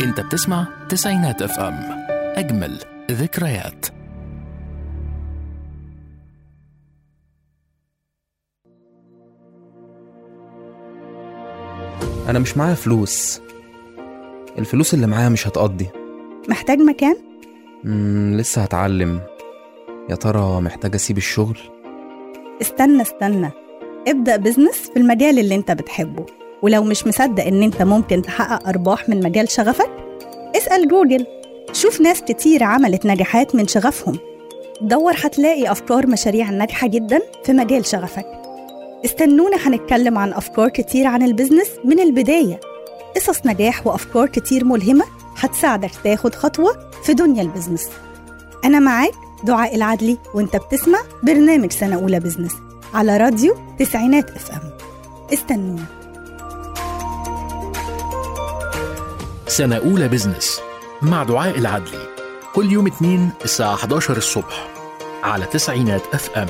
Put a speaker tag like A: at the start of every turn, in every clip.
A: انت بتسمع تسعينات اف ام اجمل ذكريات
B: أنا مش معايا فلوس الفلوس اللي معايا مش هتقضي
C: محتاج مكان؟
B: مم لسه هتعلم يا ترى محتاج أسيب الشغل
C: استنى استنى ابدأ بزنس في المجال اللي انت بتحبه ولو مش مصدق ان انت ممكن تحقق أرباح من مجال شغفك اسأل جوجل شوف ناس كتير عملت نجاحات من شغفهم دور هتلاقي أفكار مشاريع ناجحة جدا في مجال شغفك استنونا هنتكلم عن أفكار كتير عن البزنس من البداية قصص نجاح وأفكار كتير ملهمة هتساعدك تاخد خطوة في دنيا البزنس أنا معاك دعاء العدلي وانت بتسمع برنامج سنة أولى بزنس على راديو تسعينات اف ام استنونا
A: سنة أولى بزنس مع دعاء العدلي كل يوم اثنين الساعة 11 الصبح على تسعينات اف ام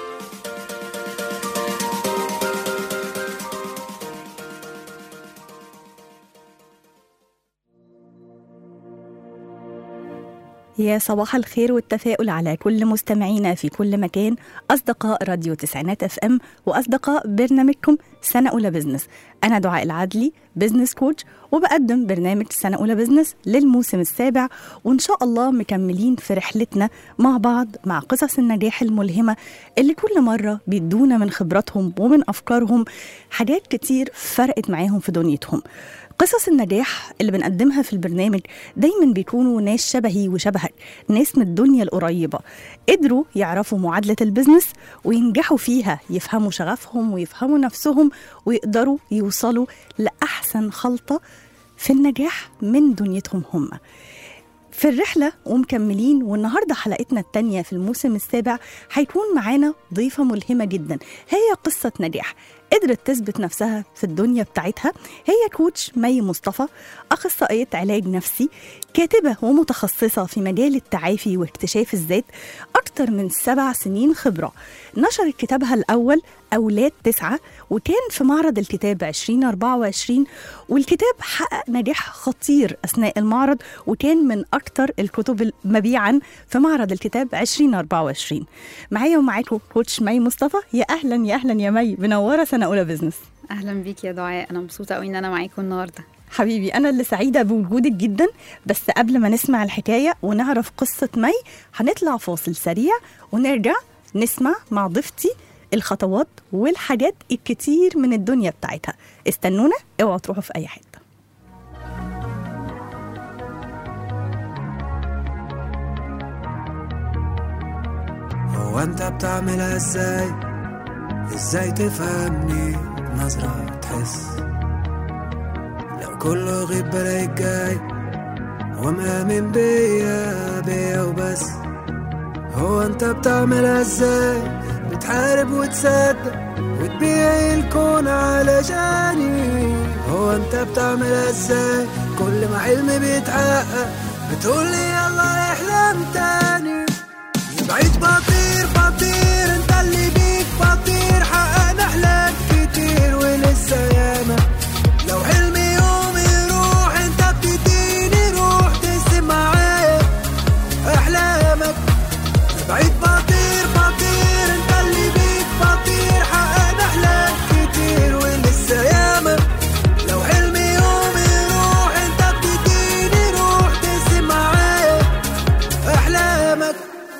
C: يا صباح الخير والتفاؤل على كل مستمعينا في كل مكان أصدقاء راديو تسعينات اف ام وأصدقاء برنامجكم سنة أولى بزنس أنا دعاء العدلي بزنس كوتش وبقدم برنامج سنة أولى بزنس للموسم السابع وإن شاء الله مكملين في رحلتنا مع بعض مع قصص النجاح الملهمة اللي كل مرة بيدونا من خبراتهم ومن أفكارهم حاجات كتير فرقت معاهم في دنيتهم قصص النجاح اللي بنقدمها في البرنامج دايما بيكونوا ناس شبهي وشبهك ناس من الدنيا القريبة قدروا يعرفوا معادلة البزنس وينجحوا فيها يفهموا شغفهم ويفهموا نفسهم ويقدروا يوصلوا لأحسن خلطة في النجاح من دنيتهم هم في الرحلة ومكملين والنهاردة حلقتنا التانية في الموسم السابع هيكون معانا ضيفة ملهمة جدا هي قصة نجاح قدرت تثبت نفسها في الدنيا بتاعتها هي كوتش مي مصطفى أخصائية علاج نفسي كاتبة ومتخصصة في مجال التعافي واكتشاف الذات أكثر من سبع سنين خبرة نشرت كتابها الأول أولاد تسعة وكان في معرض الكتاب 2024 والكتاب حقق نجاح خطير أثناء المعرض وكان من أكثر الكتب مبيعا في معرض الكتاب 2024 معايا ومعاكم كوتش مي مصطفى يا أهلا يا أهلا يا مي منورة سنة أولى بزنس
D: اهلا بيك يا دعاء انا مبسوطه قوي ان انا معاكم النهارده
C: حبيبي أنا اللي سعيدة بوجودك جدا بس قبل ما نسمع الحكاية ونعرف قصة مي هنطلع فاصل سريع ونرجع نسمع مع ضيفتي الخطوات والحاجات الكتير من الدنيا بتاعتها استنونا اوعوا تروحوا في أي حتة
E: هو انت بتعملها ازاي ازاي تفهمني نظرة تحس لو كله غيب بلاقيك جاي ومآمن بيا بيا وبس هو انت بتعملها ازاي بتحارب وتصدق وتبيع الكون علشاني هو انت بتعملها ازاي كل ما حلمي بيتحقق بتقولي يلا احلم تاني بعيد بطير بطير انت اللي بيك بطير حققنا احلام كتير ولسه ياما لو حلمي يوم يروح انت بتديني روح تقسم معايا احلامك بعيد بطير بطير انت اللي بيك بطير حققنا احلام كتير ولسه ياما لو حلمي يوم يروح انت بتديني روح تقسم معايا احلامك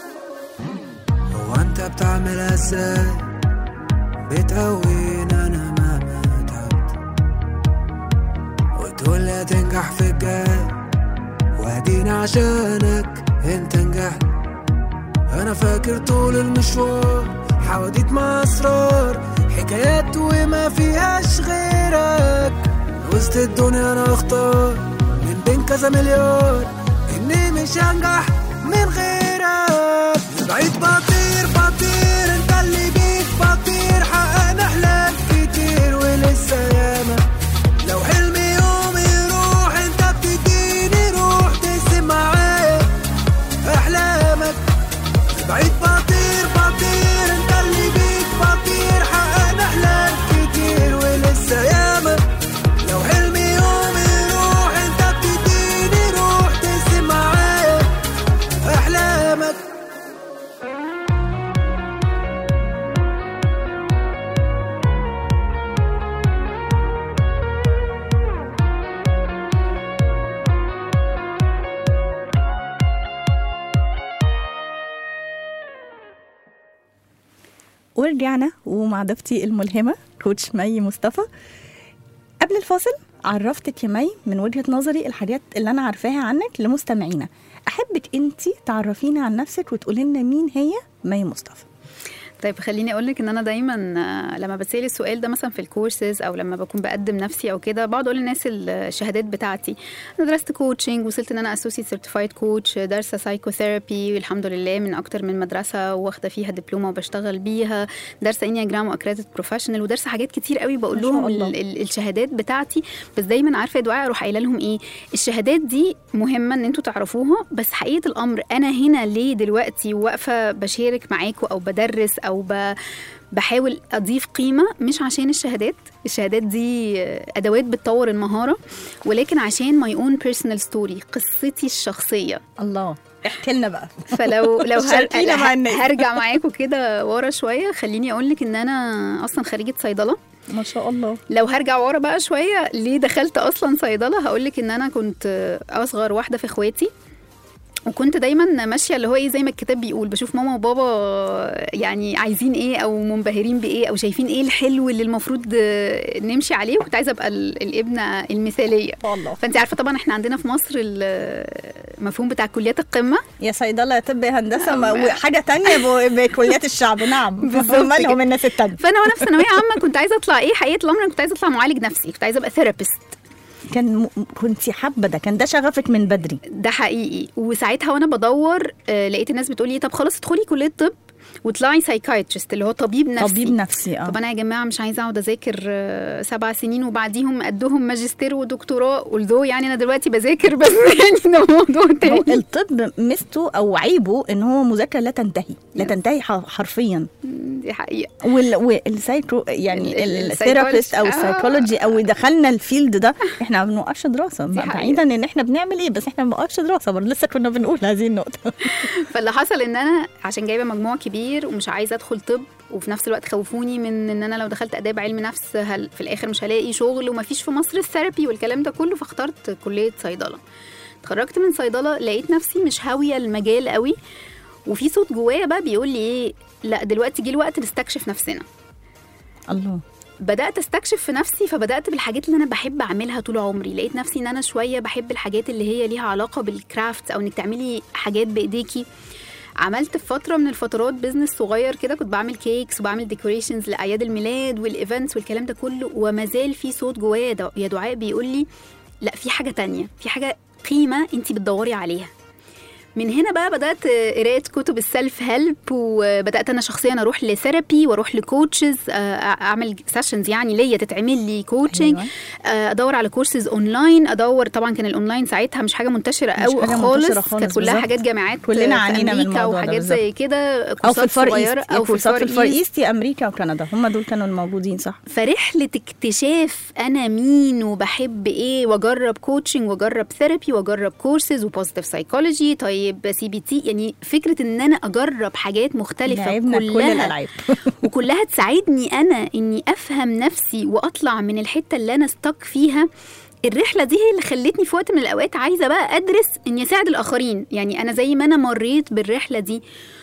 E: هو انت بتعملها ازاي بتقويني انا مهما تعبت وتقول لي هتنجح في الجاي واديني عشانك انت نجحت انا فاكر طول المشوار حواديت مع اسرار حكايات وما فيهاش غيرك وسط الدنيا انا اختار من بين كذا مليار اني مش هنجح من غيرك بعيد بطير بطير انت اللي بيك بطير حققنا احلام كتير ولسه ياما لو حلمي يوم يروح انت بتديني روح تقسم معايا احلامك بعيد بطير بطير انت اللي بيك بطير حققنا احلام كتير ولسه ياما لو حلمي يوم يروح انت بتديني
C: ورجعنا ومع ضيفتي الملهمه كوتش مي مصطفى قبل الفاصل عرفتك يا مي من وجهه نظري الحاجات اللي انا عارفاها عنك لمستمعينا احبك انت تعرفينا عن نفسك وتقولي لنا مين هي مي مصطفى
D: طيب خليني اقول لك ان انا دايما آه، لما بتسال السؤال ده مثلا في الكورسز او لما بكون بقدم نفسي او كده بقعد اقول للناس الشهادات بتاعتي انا درست كوتشنج وصلت ان انا اسوسيت سيرتيفايد كوتش دارسه سايكوثيرابي والحمد لله من اكتر من مدرسه واخده فيها دبلومه وبشتغل بيها دارسه انياجرام واكريدت بروفيشنال ودارسه حاجات كتير قوي بقول
C: ما شاء
D: لهم
C: الله.
D: ال- ال- الشهادات بتاعتي بس دايما عارفه يا دعاء اروح قايله لهم ايه الشهادات دي مهمه ان انتوا تعرفوها بس حقيقه الامر انا هنا ليه دلوقتي واقفه بشارك معاكم او بدرس او ب... بحاول اضيف قيمه مش عشان الشهادات الشهادات دي ادوات بتطور المهاره ولكن عشان ماي اون بيرسونال ستوري قصتي الشخصيه
C: الله احكي لنا بقى
D: فلو لو هر...
C: شاركينا مع الناس.
D: هرجع معاكم كده ورا شويه خليني اقول لك ان انا اصلا خريجه صيدله
C: ما شاء الله
D: لو هرجع ورا بقى شويه ليه دخلت اصلا صيدله هقول لك ان انا كنت اصغر واحده في اخواتي وكنت دايما ماشيه اللي هو ايه زي ما الكتاب بيقول بشوف ماما وبابا يعني عايزين ايه او منبهرين بايه او شايفين ايه الحلو اللي المفروض آه، نمشي عليه وكنت عايزه ابقى ال- الابنه المثاليه
C: الله
D: فانت عارفه طبعا احنا عندنا في مصر المفهوم بتاع كليات القمه
C: يا صيدله يا طب يا هندسه ما- وحاجه تانية ب- بكليات الشعب نعم
D: بالظبط
C: مالهم
D: كده.
C: الناس التانية
D: فانا وانا في ثانويه عامه كنت عايزه اطلع ايه حقيقه الامر أنا كنت عايزه اطلع معالج نفسي كنت عايزه ابقى ثيرابيست
C: كان م... كنت حابه ده كان ده شغفك من بدري
D: ده حقيقي وساعتها وانا بدور آه، لقيت الناس بتقول لي طب خلاص ادخلي كليه طب واطلعي سايكايترست اللي هو طبيب نفسي
C: طبيب نفسي اه
D: طب انا يا جماعه مش عايزه اقعد اذاكر آه، سبع سنين وبعديهم قدهم ماجستير ودكتوراه ولذو يعني انا دلوقتي بذاكر بس يعني ده موضوع
C: هو
D: تاني
C: الطب ميزته او عيبه ان هو مذاكره لا تنتهي لا
D: Yes.
C: تنتهي ح- حرفيا
D: دي حقيقه
C: وال... والسايكو يعني
D: ال- ال-
C: الثيرابيست او
D: السايكولوجي.
C: السايكولوجي او دخلنا الفيلد ده احنا ما بنوقفش دراسه
D: دي حقيقة.
C: بعيدا ان احنا بنعمل ايه بس احنا ما بنوقفش دراسه برضه لسه كنا بنقول هذه النقطه
D: فاللي حصل ان انا عشان جايبه مجموع كبير ومش عايزه ادخل طب وفي نفس الوقت خوفوني من ان انا لو دخلت اداب علم نفس هل في الاخر مش هلاقي شغل ومفيش في مصر الثيرابي والكلام ده كله فاخترت كليه صيدله اتخرجت من صيدله لقيت نفسي مش هاويه المجال قوي وفي صوت جوايا بقى بيقول لي ايه لا دلوقتي جه الوقت نستكشف نفسنا
C: الله
D: بدات استكشف في نفسي فبدات بالحاجات اللي انا بحب اعملها طول عمري لقيت نفسي ان انا شويه بحب الحاجات اللي هي ليها علاقه بالكرافت او انك تعملي حاجات بايديكي عملت في فتره من الفترات بزنس صغير كده كنت بعمل كيكس وبعمل ديكوريشنز لاعياد الميلاد والايفنتس والكلام ده كله وما زال في صوت جوايا دع- يا دعاء بيقول لي لا في حاجه تانية في حاجه قيمه انت بتدوري عليها من هنا بقى بدات قرايه كتب السيلف هيلب وبدات انا شخصيا اروح لثيرابي واروح لكوتشز اعمل سيشنز يعني ليا تتعمل لي كوتشنج
C: أيوة.
D: ادور على كورسز اونلاين ادور طبعا كان الاونلاين ساعتها مش حاجه منتشره
C: مش
D: قوي
C: حاجة
D: خالص
C: منتشرة خالص،
D: كانت كلها
C: بالظبط.
D: حاجات جامعات
C: كلنا
D: في
C: عانينا من
D: أمريكا
C: الموضوع ده
D: وحاجات
C: بالظبط.
D: زي كده
C: او في
D: كورسات
C: الفار
D: صغيره
C: ايست
D: او في
C: كورسات في
D: الفار
C: الفار
D: ايست
C: ايست يا امريكا وكندا هم دول كانوا الموجودين صح
D: فرحلة اكتشاف أنا مين وبحب إيه وأجرب كوتشنج وأجرب ثيرابي وأجرب كورسز وبوزيتيف سايكولوجي طيب سي بي تي يعني فكرة إن أنا أجرب حاجات مختلفة
C: لعبنا كل
D: كلها
C: الالعاب
D: وكلها تساعدني أنا إني أفهم نفسي وأطلع من الحتة اللي أنا ستك فيها الرحلة دي هي اللي خلتني في وقت من الأوقات عايزة بقى أدرس إني أساعد الآخرين يعني أنا زي ما أنا مريت بالرحلة دي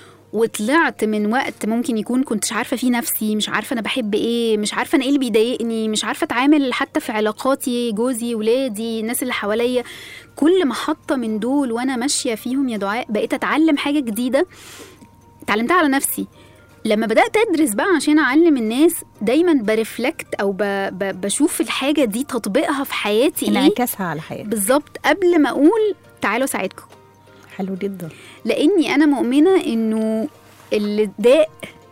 D: وطلعت من وقت ممكن يكون كنتش عارفه فيه نفسي مش عارفه انا بحب ايه مش عارفه انا ايه اللي بيضايقني مش عارفه اتعامل حتى في علاقاتي جوزي ولادي الناس اللي حواليا كل محطه من دول وانا ماشيه فيهم يا دعاء بقيت اتعلم حاجه جديده اتعلمتها على نفسي لما بدات ادرس بقى عشان اعلم الناس دايما برفلكت او ب... ب... بشوف الحاجه دي تطبيقها في حياتي ايه
C: انعكاسها على حياتك
D: بالظبط قبل ما اقول تعالوا اساعدكم
C: حلو جدا
D: لاني انا مؤمنه انه اللي داق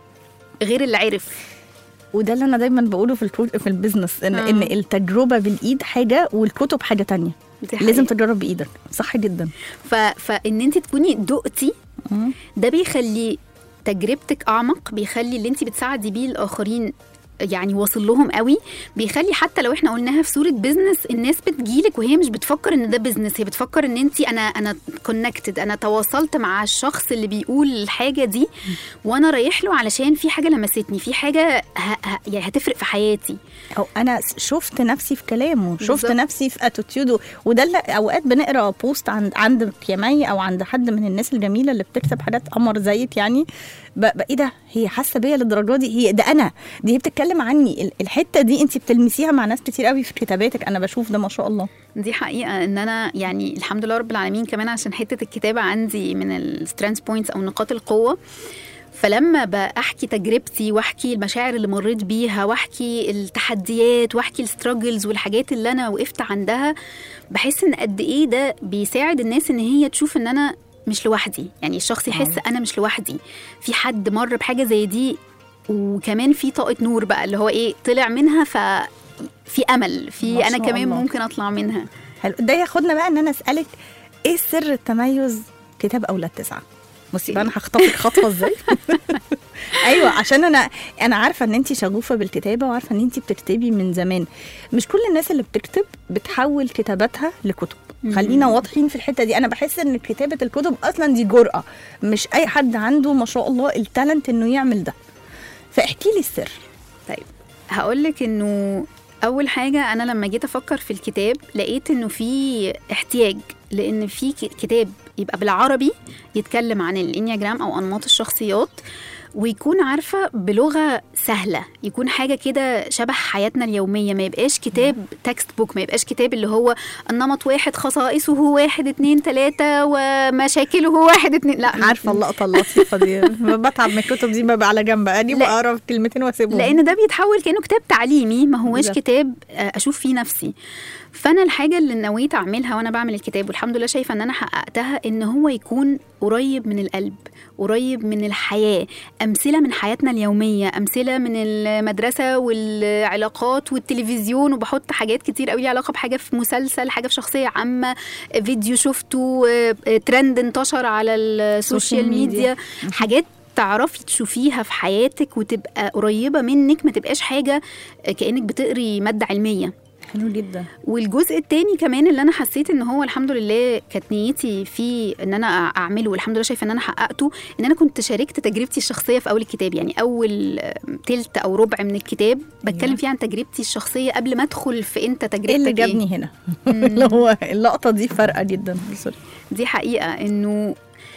D: غير اللي عرف
C: وده اللي انا دايما بقوله في الكو... في البيزنس ان
D: آه.
C: ان التجربه بالايد حاجه والكتب حاجه تانية
D: دي
C: لازم
D: حقيقة.
C: تجرب بايدك صح جدا
D: ف... فان انت تكوني دقتي ده بيخلي تجربتك اعمق بيخلي اللي انت بتساعدي بيه الاخرين يعني واصل لهم قوي بيخلي حتى لو احنا قلناها في صوره بيزنس الناس بتجيلك وهي مش بتفكر ان ده بيزنس هي بتفكر ان انت انا انا كونكتد انا تواصلت مع الشخص اللي بيقول الحاجه دي وانا رايح له علشان في حاجه لمستني في حاجه ه... ه... يعني هتفرق في حياتي
C: او انا شفت نفسي في كلامه شفت
D: بالظبط.
C: نفسي في اتيتيوده وده اللي اوقات بنقرا بوست عند عندك يا مي او عند حد من الناس الجميله اللي بتكتب حاجات قمر زيك يعني ب- ب- ايه ده هي حاسه بيا للدرجه دي هي ده انا دي هي بتتكلم عني ال- الحته دي انت بتلمسيها مع ناس كتير قوي في كتاباتك انا بشوف ده ما شاء الله
D: دي حقيقة ان انا يعني الحمد لله رب العالمين كمان عشان حتة الكتابة عندي من السترينث بوينتس او نقاط القوة فلما بحكي تجربتي واحكي المشاعر اللي مريت بيها واحكي التحديات واحكي الستراجلز والحاجات اللي انا وقفت عندها بحس ان قد ايه ده بيساعد الناس ان هي تشوف ان انا مش لوحدي يعني الشخص يحس انا مش لوحدي في حد مر بحاجة زي دي وكمان في طاقة نور بقى اللي هو ايه طلع منها ف في امل
C: ما
D: في انا
C: شاء
D: كمان
C: الله.
D: ممكن اطلع منها
C: حلو ده ياخدنا بقى ان انا اسالك ايه سر التميز كتاب اولاد تسعه بصي بقى انا هخطفك خطوه ازاي ايوه عشان انا انا عارفه ان انت شغوفه بالكتابه وعارفه ان انت بتكتبي من زمان مش كل الناس اللي بتكتب بتحول كتاباتها لكتب خلينا واضحين في الحته دي انا بحس ان كتابه الكتب اصلا دي جرأه مش اي حد عنده ما شاء الله التالنت انه يعمل ده فاحكي لي السر
D: طيب هقول لك انه اول حاجه انا لما جيت افكر في الكتاب لقيت انه في احتياج لان في ك- كتاب يبقى بالعربي يتكلم عن الانياجرام او انماط الشخصيات ويكون عارفه بلغه سهله يكون حاجه كده شبه حياتنا اليوميه ما يبقاش كتاب تكست بوك ما يبقاش كتاب اللي هو النمط واحد خصائصه واحد اتنين تلاته ومشاكله واحد اتنين لا
C: عارفه اللقطه اللطيفه دي بتعب من الكتب دي ببقى على جنب اني
D: لا.
C: بقرا في كلمتين واسيبهم
D: لان ده بيتحول كانه كتاب تعليمي ما هواش
C: بالظبط.
D: كتاب آه، اشوف فيه نفسي فانا الحاجه اللي نويت اعملها وانا بعمل الكتاب والحمد لله شايفه ان انا حققتها ان هو يكون قريب من القلب قريب من الحياه امثله من حياتنا اليوميه امثله من المدرسه والعلاقات والتلفزيون وبحط حاجات كتير قوي ليها علاقه بحاجه في مسلسل حاجه في شخصيه عامه فيديو شفته آه، آه، ترند انتشر على السوشيال
C: سوشيال ميديا.
D: ميديا حاجات تعرفي تشوفيها في حياتك وتبقى قريبة منك ما تبقاش حاجة كأنك بتقري مادة علمية
C: حلو جدا
D: والجزء التاني كمان اللي انا حسيت ان هو الحمد لله كانت نيتي فيه ان انا اعمله والحمد لله شايفه ان انا حققته ان انا كنت شاركت تجربتي الشخصيه في اول الكتاب يعني اول تلت او ربع من الكتاب بتكلم فيه عن تجربتي الشخصيه قبل ما ادخل في انت تجربتك
C: ايه اللي جابني هنا اللي هو اللقطه دي فارقه جدا سوري
D: دي حقيقة إنه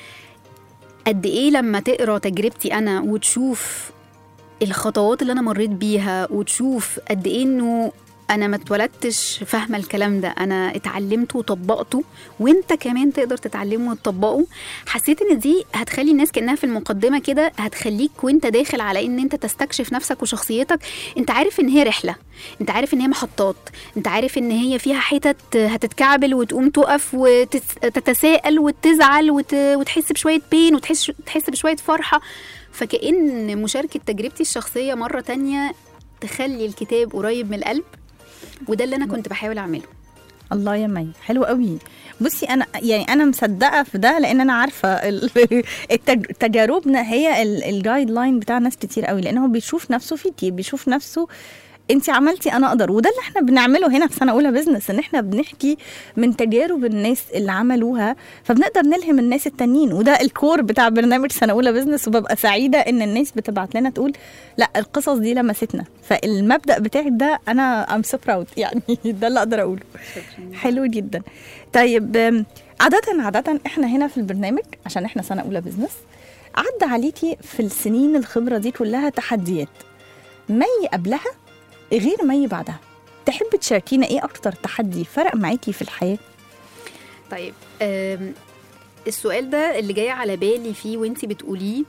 D: قد إيه لما تقرا تجربتي أنا وتشوف الخطوات اللي أنا مريت بيها وتشوف قد إيه إنه أنا ما اتولدتش فاهمة الكلام ده أنا اتعلمته وطبقته وأنت كمان تقدر تتعلمه وتطبقه حسيت إن دي هتخلي الناس كأنها في المقدمة كده هتخليك وأنت داخل على إن أنت تستكشف نفسك وشخصيتك أنت عارف إن هي رحلة أنت عارف إن هي محطات أنت عارف إن هي فيها حتت هتتكعبل وتقوم تقف وتتساءل وتزعل وت... وتحس بشوية بين وتحس تحس بشوية فرحة فكأن مشاركة تجربتي الشخصية مرة تانية تخلي الكتاب قريب من القلب وده اللي أنا كنت بحاول أعمله
C: الله يا مي حلو قوي بصي انا يعني انا مصدقه في ده لان انا عارفه ال- التج- تجاربنا هي الجايد لاين بتاع ناس كتير قوي لان هو بيشوف نفسه فيكي بيشوف نفسه انت عملتي انا اقدر وده اللي احنا بنعمله هنا في سنه اولى بزنس ان احنا بنحكي من تجارب الناس اللي عملوها فبنقدر نلهم الناس التانيين وده الكور بتاع برنامج سنه اولى بزنس وببقى سعيده ان الناس بتبعت لنا تقول لا القصص دي لمستنا فالمبدا بتاعك ده انا ام سو براود يعني ده اللي اقدر اقوله حلو جدا طيب أم، عادة عادة احنا هنا في البرنامج عشان احنا سنة أولى بزنس عدى عليكي في السنين الخبرة دي كلها تحديات مي قبلها غير مي بعدها تحب تشاركينا ايه اكتر تحدي فرق معاكي في الحياة
D: طيب آم، السؤال ده اللي جاي على بالي فيه وانتي بتقوليه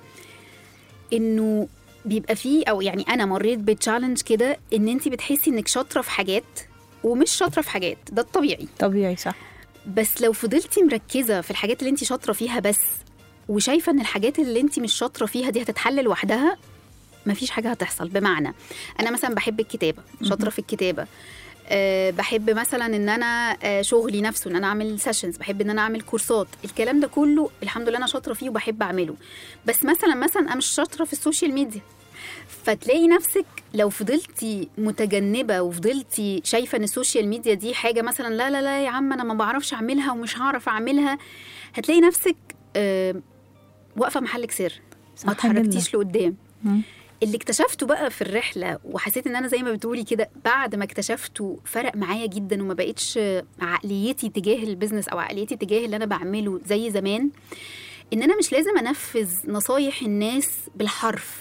D: انه بيبقى فيه او يعني انا مريت بتشالنج كده ان انتي بتحسي انك شاطره في حاجات ومش شاطره في حاجات ده الطبيعي
C: طبيعي صح
D: بس لو فضلتي مركزه في الحاجات اللي انتي شاطره فيها بس وشايفه ان الحاجات اللي انتي مش شاطره فيها دي هتتحل لوحدها مفيش حاجه هتحصل بمعنى انا مثلا بحب الكتابه شاطره في الكتابه أه بحب مثلا ان انا أه شغلي نفسه ان انا اعمل سيشنز بحب ان انا اعمل كورسات الكلام ده كله الحمد لله انا شاطره فيه وبحب اعمله بس مثلا مثلا انا مش شاطره في السوشيال ميديا فتلاقي نفسك لو فضلتي متجنبه وفضلتي شايفه ان السوشيال ميديا دي حاجه مثلا لا لا لا يا عم انا ما بعرفش اعملها ومش هعرف اعملها هتلاقي نفسك آه واقفه محلك سر ما
C: صح جداً.
D: اتحركتيش لقدام
C: مم.
D: اللي اكتشفته بقى في الرحله وحسيت ان انا زي ما بتقولي كده بعد ما اكتشفته فرق معايا جدا وما بقتش عقليتي تجاه البيزنس او عقليتي تجاه اللي انا بعمله زي زمان ان انا مش لازم انفذ نصايح الناس بالحرف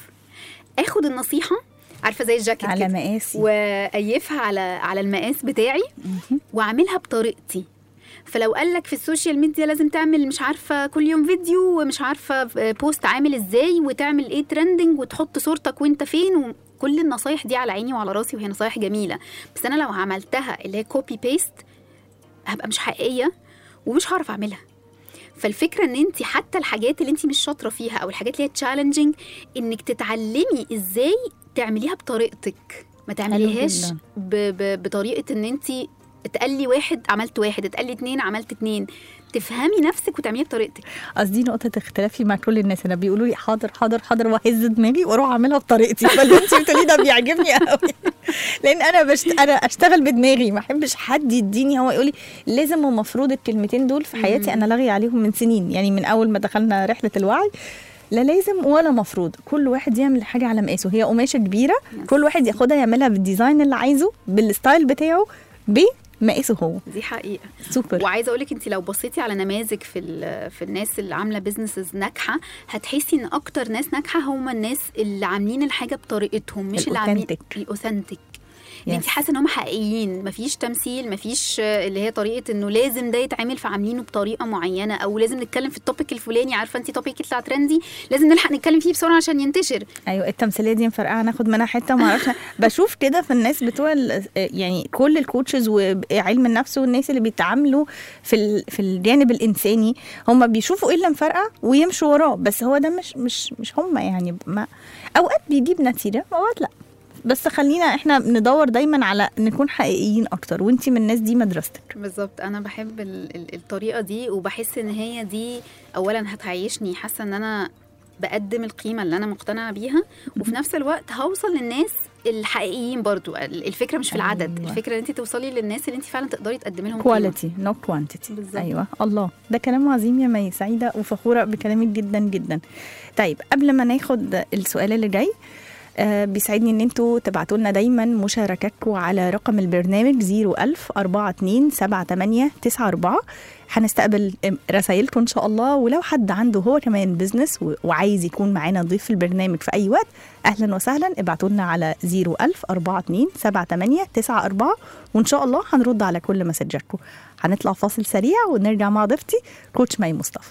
D: اخد النصيحه عارفه زي الجاكيت
C: على
D: كده
C: مقاسي
D: وايفها على على المقاس بتاعي واعملها بطريقتي فلو قال لك في السوشيال ميديا لازم تعمل مش عارفه كل يوم فيديو ومش عارفه بوست عامل ازاي وتعمل ايه ترندنج وتحط صورتك وانت فين وكل النصايح دي على عيني وعلى راسي وهي نصايح جميله بس انا لو عملتها اللي هي كوبي بيست هبقى مش حقيقيه ومش هعرف اعملها فالفكره ان انت حتى الحاجات اللي انت مش شاطره فيها او الحاجات اللي هي تشالنجينج انك تتعلمي ازاي تعمليها بطريقتك ما تعمليهاش
C: جداً.
D: ب... ب... بطريقه ان انت اتقلي واحد عملت واحد اتقلي اتنين عملت اتنين تفهمي نفسك وتعمليها بطريقتك
C: قصدي نقطة اختلافي مع كل الناس انا بيقولوا لي حاضر حاضر حاضر واهز دماغي واروح اعملها بطريقتي فاللي انت بتقوليه ده بيعجبني قوي لان انا بشت... انا اشتغل بدماغي ما احبش حد يديني هو يقول لي لازم المفروض الكلمتين دول في حياتي انا لاغي عليهم من سنين يعني من اول ما دخلنا رحلة الوعي لا لازم ولا مفروض كل واحد يعمل حاجة على مقاسه هي قماشة كبيرة
D: Yes.
C: كل واحد ياخدها يعملها بالديزاين اللي عايزه بالستايل بتاعه بمقاسه هو
D: دي حقيقه
C: سوبر
D: وعايزه اقول لك انت لو بصيتي على نماذج في ال- في الناس اللي عامله بيزنسز ناجحه هتحسي ان اكتر ناس ناجحه هم الناس اللي عاملين الحاجه بطريقتهم مش اللي عاملين
C: الأوثنتك.
D: الاوثنتك
C: Yes.
D: انت حاسه ان هم حقيقيين مفيش تمثيل مفيش آه، اللي هي طريقه انه لازم ده يتعمل فعاملينه بطريقه معينه او لازم نتكلم في التوبيك الفلاني عارفه انت توبيك يطلع ترندي لازم نلحق نتكلم فيه بسرعه عشان ينتشر
C: ايوه التمثيليه دي مفرقعه ناخد منها حته وما اعرفش بشوف كده في الناس بتوع ال- يعني كل الكوتشز وعلم النفس والناس اللي بيتعاملوا في ال- في الجانب الانساني هم بيشوفوا ايه اللي مفرقع ويمشوا وراه بس هو ده مش مش مش هم يعني ما اوقات بيجيب نتيجه اوقات لا بس خلينا احنا ندور دايما على نكون حقيقيين اكتر وانتي من الناس دي مدرستك
D: بالظبط انا بحب ال- ال- الطريقه دي وبحس ان هي دي اولا هتعيشني حاسه ان انا بقدم القيمه اللي انا مقتنعه بيها وفي نفس الوقت هوصل للناس الحقيقيين برضو ال- الفكره مش في العدد
C: أيوة.
D: الفكره ان انت توصلي للناس اللي انت فعلا تقدري تقدمي لهم قيمة.
C: كواليتي نو كوانتيتي
D: بالظبط.
C: ايوه الله ده كلام عظيم يا مي سعيده وفخوره بكلامك جدا جدا طيب قبل ما ناخد السؤال اللي جاي آه بيسعدني ان انتوا تبعتوا لنا دايما مشاركاتكم على رقم البرنامج 01000 42 78 94 هنستقبل رسائلكم ان شاء الله ولو حد عنده هو كمان بزنس و- وعايز يكون معانا ضيف في البرنامج في اي وقت اهلا وسهلا ابعتوا لنا على 01000 42 78 94 وان شاء الله هنرد على كل مسجاتكم هنطلع فاصل سريع ونرجع مع ضيفتي كوتش مي مصطفى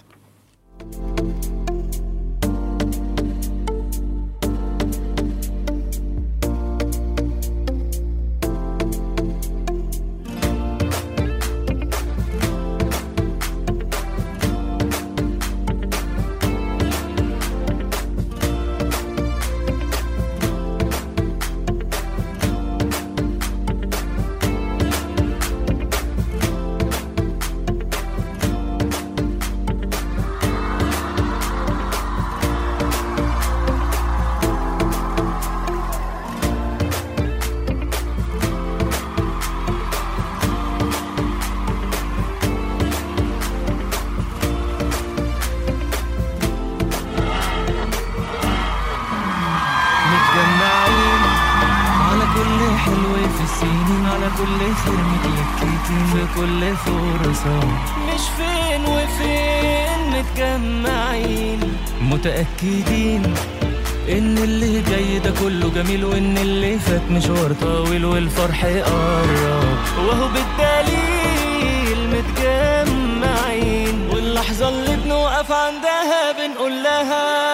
F: متجمعين على كل حلو في السنين على كل خير متلككين في كل فرصة مش فين وفين متجمعين متأكدين ان اللي جاي ده كله جميل وان اللي فات مشوار طويل والفرح قرب وهو بالدليل متجمعين واللحظة اللي بنوقف عندها بنقول لها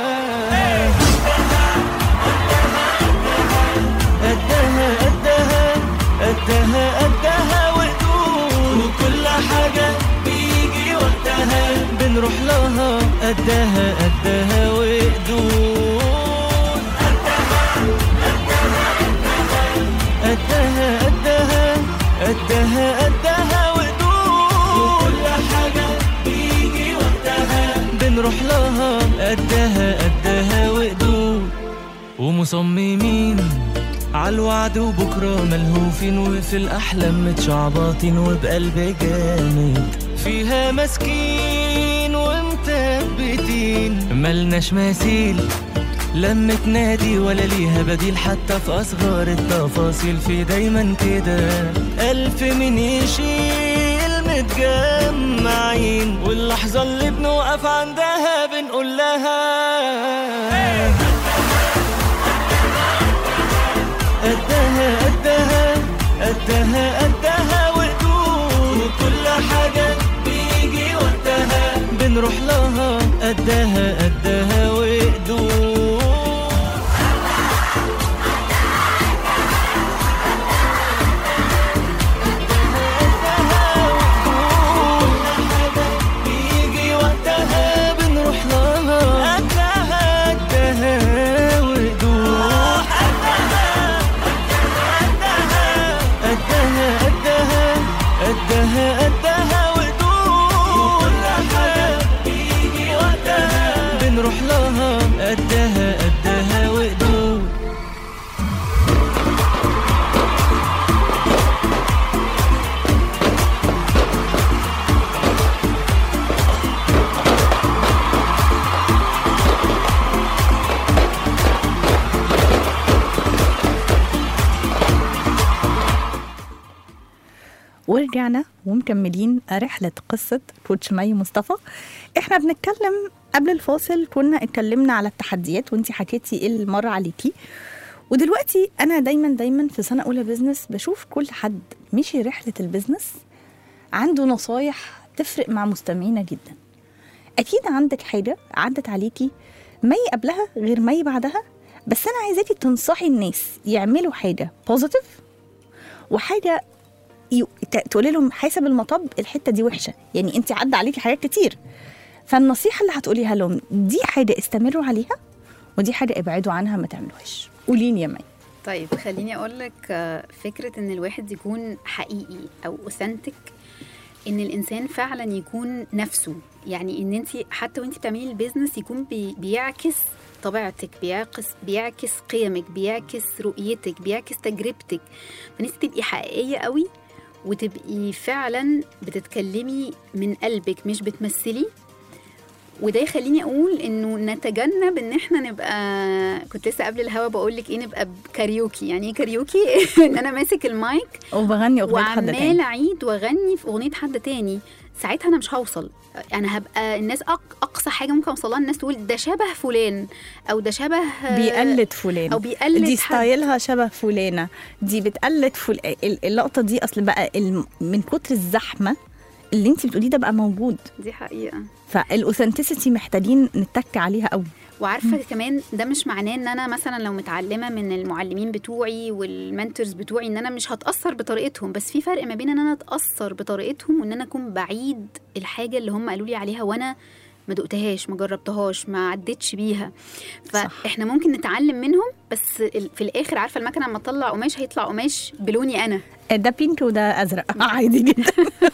F: قدها قدها قدها قدها وقدود وكل حاجة بيجي وقتها بنروح لها قدها قدها وقدود قدها قدها قدها قدها وقدود وكل حاجة بيجي وقتها بنروح لها قدها قدها وقدود ومصممين عالوعد وبكرة ملهوفين وفي الأحلام متشعبطين وبقلب جامد فيها ماسكين ومثبتين ملناش مثيل لما تنادي ولا ليها بديل حتى في أصغر التفاصيل في دايما كده ألف من يشيل متجمعين واللحظة اللي بنوقف عندها بنقول لها قدها قدها قدها قدها وقدود وكل حاجة بيجي وقتها بنروح لها قدها قدها وقدود بيجي وقتها بنروح لها قدها قدها وقدود قدها قدها قدها قدها وقدود كل حاجة بيجي وقتها بنروح لها قدها قدها وقدود
C: ورجعنا ومكملين رحلة قصة كوتش مي مصطفى احنا بنتكلم قبل الفاصل كنا اتكلمنا على التحديات وانتي حكيتي ايه اللي مر عليكي ودلوقتي انا دايما دايما في سنة اولى بزنس بشوف كل حد مشي رحلة البزنس عنده نصايح تفرق مع مستمعينا جدا اكيد عندك حاجة عدت عليكي مي قبلها غير مي بعدها بس انا عايزاكي تنصحي الناس يعملوا حاجة بوزيتيف وحاجة يو- ت- تقولي لهم حسب المطب الحته دي وحشه يعني انت عدى عليكي حاجات كتير فالنصيحه اللي هتقوليها لهم دي حاجه استمروا عليها ودي حاجه ابعدوا عنها ما تعملوهاش قولي لي يا مي
D: طيب خليني اقول لك آه، فكره ان الواحد يكون حقيقي او اوثنتك ان الانسان فعلا يكون نفسه يعني ان انت حتى وانت بتعملي البيزنس يكون بي بيعكس طبيعتك بيعكس بيعكس قيمك بيعكس رؤيتك بيعكس تجربتك فان انت تبقي حقيقيه قوي وتبقي فعلا بتتكلمي من قلبك مش بتمثلي وده يخليني اقول انه نتجنب ان احنا نبقى كنت لسه قبل الهوا بقول لك ايه نبقى كاريوكي يعني ايه كاريوكي ان انا ماسك المايك
C: وبغني اغنيه حد
D: وعمال
C: تاني
D: اعيد واغني في اغنيه حد تاني ساعتها انا مش هوصل انا هبقى الناس أق... اقصى حاجه ممكن اوصلها الناس تقول ده شبه فلان او ده شبه
C: بيقلد فلان
D: او بيقلد
C: دي
D: حد.
C: ستايلها شبه فلانه دي بتقلد فل... ال- اللقطه دي اصل بقى الم... من كتر الزحمه اللي انت بتقوليه ده بقى موجود
D: دي حقيقه
C: فالاوثنتسيتي محتاجين نتك عليها قوي
D: وعارفه كمان ده مش معناه ان انا مثلا لو متعلمه من المعلمين بتوعي والمنتورز بتوعي ان انا مش هتاثر بطريقتهم بس في فرق ما بين ان انا اتاثر بطريقتهم وان انا اكون بعيد الحاجه اللي هم قالوا لي عليها وانا ما دقتهاش ما جربتهاش ما عدتش بيها فاحنا ممكن نتعلم منهم بس ال- في الاخر عارفه المكنه لما تطلع قماش هيطلع قماش بلوني انا
C: ده بينك وده ازرق عادي جدا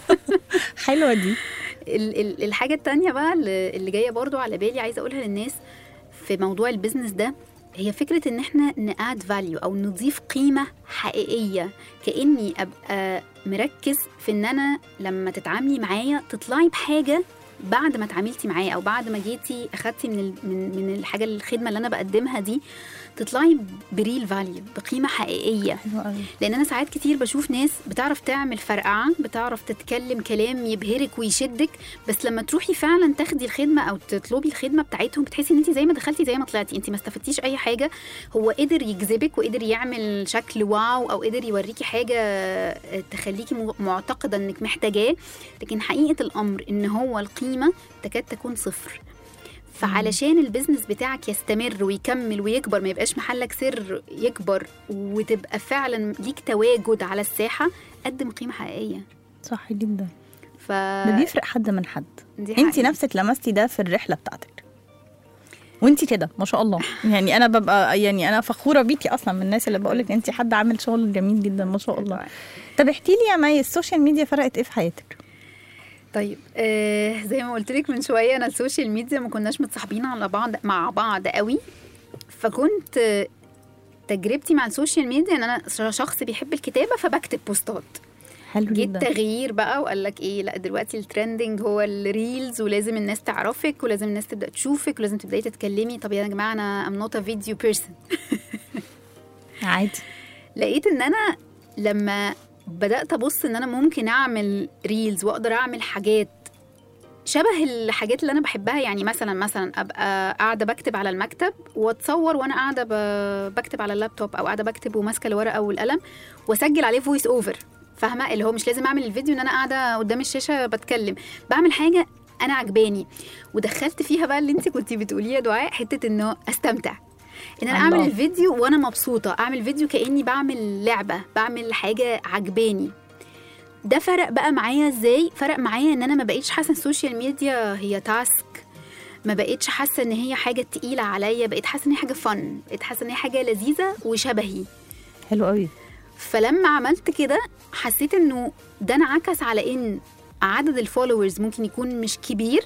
C: حلوه دي
D: ال- ال- الحاجة التانية بقى اللي اللي جاية برضو على بالي عايزة أقولها للناس في موضوع البيزنس ده هي فكرة إن إحنا نأد فاليو أو نضيف قيمة حقيقية كأني أبقى مركز في إن أنا لما تتعاملي معايا تطلعي بحاجة بعد ما اتعاملتي معايا او بعد ما جيتي اخدتي من ال- من من الحاجه الخدمه اللي انا بقدمها دي تطلعي بريل فاليو بقيمه حقيقيه
C: حلوه قوي
D: لان انا ساعات كتير بشوف ناس بتعرف تعمل فرقعه بتعرف تتكلم كلام يبهرك ويشدك بس لما تروحي فعلا تاخدي الخدمه او تطلبي الخدمه بتاعتهم بتحسي ان انت زي ما دخلتي زي ما طلعتي انت ما استفدتيش اي حاجه هو قدر يجذبك وقدر يعمل شكل واو او قدر يوريكي حاجه تخليكي م- معتقده انك محتاجاه لكن حقيقه الامر ان هو القيمه تكاد تكون صفر فعلشان البيزنس بتاعك يستمر ويكمل ويكبر ما يبقاش محلك سر يكبر وتبقى فعلا ليك تواجد على الساحه قدم قيمه حقيقيه
C: صح جدا
D: ف
C: ده بيفرق حد من حد
D: دي
C: انت
D: حقيقة.
C: نفسك لمستي ده في الرحله بتاعتك وانت كده ما شاء الله يعني انا ببقى يعني انا فخوره بيكي اصلا من الناس اللي بقول لك انت حد عامل شغل جميل جدا ما شاء الله طب احكي لي يا مي السوشيال ميديا فرقت ايه في حياتك
D: طيب آه زي ما قلت لك من شويه انا السوشيال ميديا ما كناش متصاحبين على بعض مع بعض قوي فكنت آه، تجربتي مع السوشيال ميديا ان انا شخص بيحب الكتابه فبكتب بوستات
C: حلو
D: جيت
C: جدا
D: تغيير بقى وقال لك ايه لا دلوقتي الترندنج هو الريلز ولازم الناس تعرفك ولازم الناس تبدا تشوفك ولازم تبداي تتكلمي طب يا جماعه انا ام نوت فيديو بيرسون
C: عادي
D: لقيت ان انا لما بدات ابص ان انا ممكن اعمل ريلز واقدر اعمل حاجات شبه الحاجات اللي انا بحبها يعني مثلا مثلا ابقى قاعده بكتب على المكتب واتصور وانا قاعده ب- بكتب على اللابتوب او قاعده بكتب وماسكه الورقه والقلم واسجل عليه فويس اوفر فاهمه اللي هو مش لازم اعمل الفيديو ان انا قاعده قدام الشاشه بتكلم بعمل حاجه انا عجباني ودخلت فيها بقى اللي انت كنتي بتقوليه يا دعاء حته انه استمتع ان انا
C: الله.
D: اعمل الفيديو وانا مبسوطه اعمل فيديو كاني بعمل لعبه بعمل حاجه عجباني ده فرق بقى معايا ازاي فرق معايا ان انا ما بقيتش حاسه ان السوشيال ميديا هي تاسك ما بقيتش حاسه ان هي حاجه تقيله عليا بقيت حاسه ان هي حاجه فن بقيت حاسه ان هي حاجه لذيذه وشبهي
C: حلو قوي
D: فلما عملت كده حسيت انه ده انعكس على ان عدد الفولورز ممكن يكون مش كبير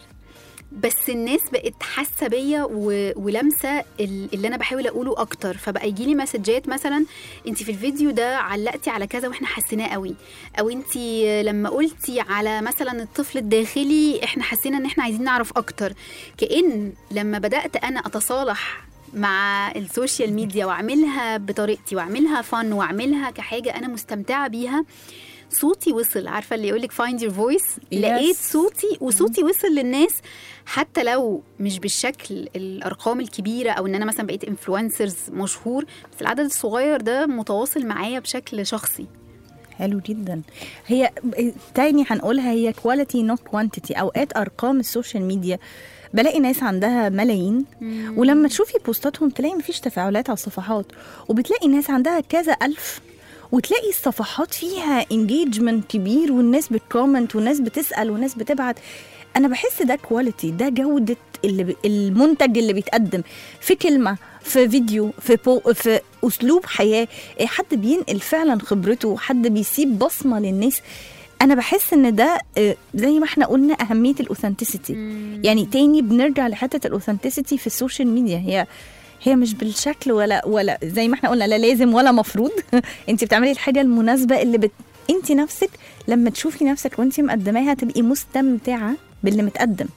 D: بس الناس بقت حاسه بيا و- ولامسه ال- اللي انا بحاول اقوله اكتر فبقى يجي لي مسجات مثلا انت في الفيديو ده علقتي على كذا واحنا حسيناه قوي او انت لما قلتي على مثلا الطفل الداخلي احنا حسينا ان احنا عايزين نعرف اكتر كأن لما بدات انا اتصالح مع السوشيال ميديا واعملها بطريقتي واعملها فن واعملها كحاجه انا مستمتعه بيها صوتي وصل عارفه اللي يقولك find your voice لقيت صوتي وصوتي وصل للناس حتى لو مش بالشكل الارقام الكبيره او ان انا مثلا بقيت انفلونسرز مشهور بس العدد الصغير ده متواصل معايا بشكل شخصي
C: حلو جدا هي تاني هنقولها هي كواليتي نوت كوانتيتي اوقات ارقام السوشيال ميديا بلاقي ناس عندها ملايين ولما تشوفي بوستاتهم تلاقي مفيش تفاعلات على الصفحات وبتلاقي ناس عندها كذا ألف وتلاقي الصفحات فيها انجيجمنت كبير والناس بتكومنت والناس بتسأل والناس بتبعت انا بحس ده كواليتي ده جودة اللي ب... المنتج اللي بيتقدم في كلمة في فيديو في بو في اسلوب حياة إيه، حد بينقل فعلا خبرته حد بيسيب بصمة للناس انا بحس ان ده آه، زي ما احنا قلنا اهمية الاوثنتسيتي يعني تاني بنرجع لحته الاوثنتسيتي في السوشيال ميديا هي هي مش بالشكل ولا ولا زي ما احنا قلنا لا لازم ولا مفروض انت بتعملي الحاجه المناسبه اللي بت... انت نفسك لما تشوفي نفسك وانت مقدماها تبقي مستمتعه باللي متقدم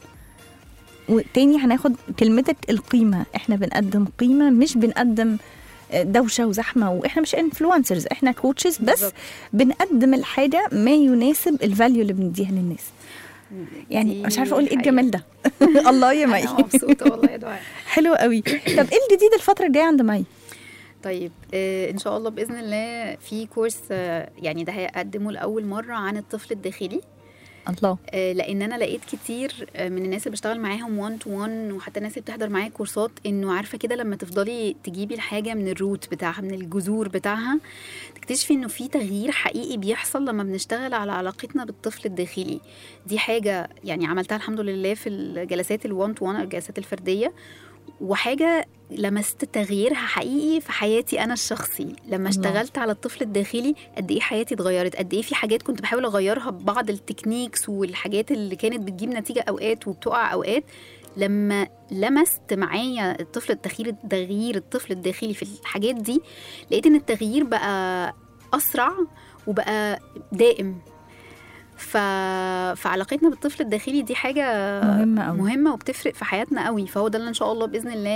C: وتاني هناخد كلمتك القيمه احنا بنقدم قيمه مش بنقدم دوشه وزحمه واحنا مش انفلونسرز احنا كوتشز بس
D: بالظبط.
C: بنقدم الحاجه ما يناسب الفاليو اللي بنديها للناس يعني
D: دي
C: مش عارفه اقول ايه
D: حقيقة.
C: الجمال ده الله يا مي
D: انا مبسوطه والله يا دعاء
C: حلو قوي طب ايه الجديد الفتره الجايه عند مي
D: طيب آه، ان شاء الله باذن الله في كورس آه، يعني ده هيقدمه لاول مره عن الطفل الداخلي
C: الله
D: آه، لان انا لقيت كتير آه، من الناس اللي بشتغل معاهم 1 تو 1 وحتى الناس اللي بتحضر معايا كورسات انه عارفه كده لما تفضلي تجيبي الحاجه من الروت بتاعها من الجذور بتاعها تكتشفي انه في تغيير حقيقي بيحصل لما بنشتغل على علاقتنا بالطفل الداخلي دي حاجه يعني عملتها الحمد لله في الجلسات ال1 تو 1 الجلسات الفرديه وحاجه لمست تغييرها حقيقي في حياتي انا الشخصي لما
C: الله.
D: اشتغلت على الطفل الداخلي قد ايه حياتي اتغيرت قد ايه في حاجات كنت بحاول اغيرها ببعض التكنيكس والحاجات اللي كانت بتجيب نتيجه اوقات وبتقع اوقات لما لمست معايا الطفل التغيير تغيير الطفل الداخلي في الحاجات دي لقيت ان التغيير بقى اسرع وبقى دائم ف... فعلاقتنا بالطفل الداخلي دي حاجه
C: مهمه قوي
D: مهمه وبتفرق في حياتنا قوي فهو ده اللي ان شاء الله باذن الله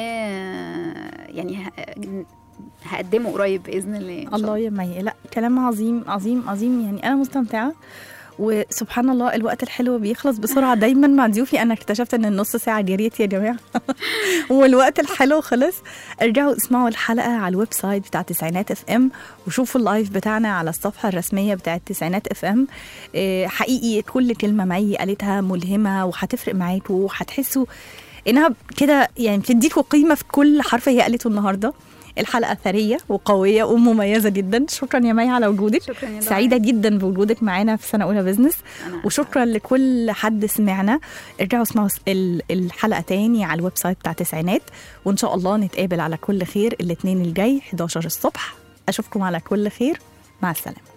D: يعني ه- هقدمه قريب باذن الله إن شاء
C: الله يا مي لا كلام عظيم عظيم عظيم يعني انا مستمتعه وسبحان الله الوقت الحلو بيخلص بسرعه دايما مع ضيوفي انا اكتشفت ان النص ساعه جريت يا جماعه والوقت الحلو خلص ارجعوا اسمعوا الحلقه على الويب سايت بتاع تسعينات اف ام وشوفوا اللايف بتاعنا على الصفحه الرسميه بتاعت تسعينات اف ام حقيقي كل كلمه مي قالتها ملهمه وهتفرق معاكم وهتحسوا انها كده يعني بتديكوا قيمه في كل حرف هي قالته النهارده الحلقه ثريه وقويه ومميزه جدا شكرا يا مي على وجودك
D: شكرا يا دعاء.
C: سعيده جدا بوجودك معانا في سنه اولى بزنس
D: أنا
C: وشكرا لكل حد سمعنا ارجعوا اسمعوا ال- الحلقه تاني على الويب سايت بتاع تسعينات وان شاء الله نتقابل على كل خير الاثنين الجاي 11 الصبح اشوفكم على كل خير مع السلامه